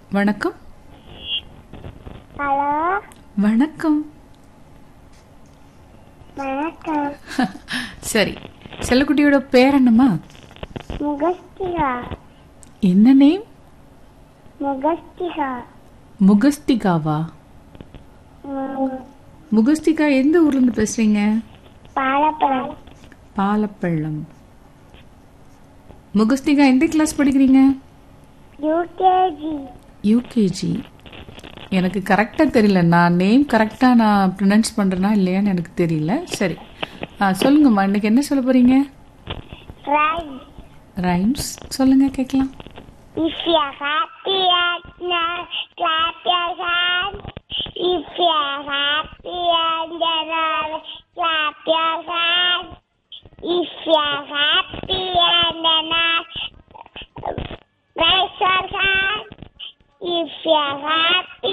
வணக்கம் ஹலோ வணக்கம் வணக்கம் சரி செல்லக்குட்டியோட பேர் என்னம்மா முகஸ்திகா என்ன நேம் முகஸ்திகா முகஸ்திகாவா ம், முகஸ்திகா எந்த ஊர்ல இருந்து பேசுறீங்க பாலப்பழம் பாலப்பள்ளம் முகஸ்திகா எந்த கிளாஸ் படிக்கிறீங்க யூகேஜி யூகேஜி எனக்கு கரெக்டாக தெரியல நான் நேம் கரெக்டாக நான் ப்ரொனவுன்ஸ் பண்ணுறேனா இல்லையான்னு எனக்கு தெரியல சரி ஆ சொல்லுங்கம்மா இன்னைக்கு என்ன சொல்ல போறீங்க ரைட் ரைம்ஸ் சொல்லுங்க கேட்கலாம் If you're happy and now, clap your hands. If you're happy and now, clap your hands. If you're happy and now, raise your hand. If you're happy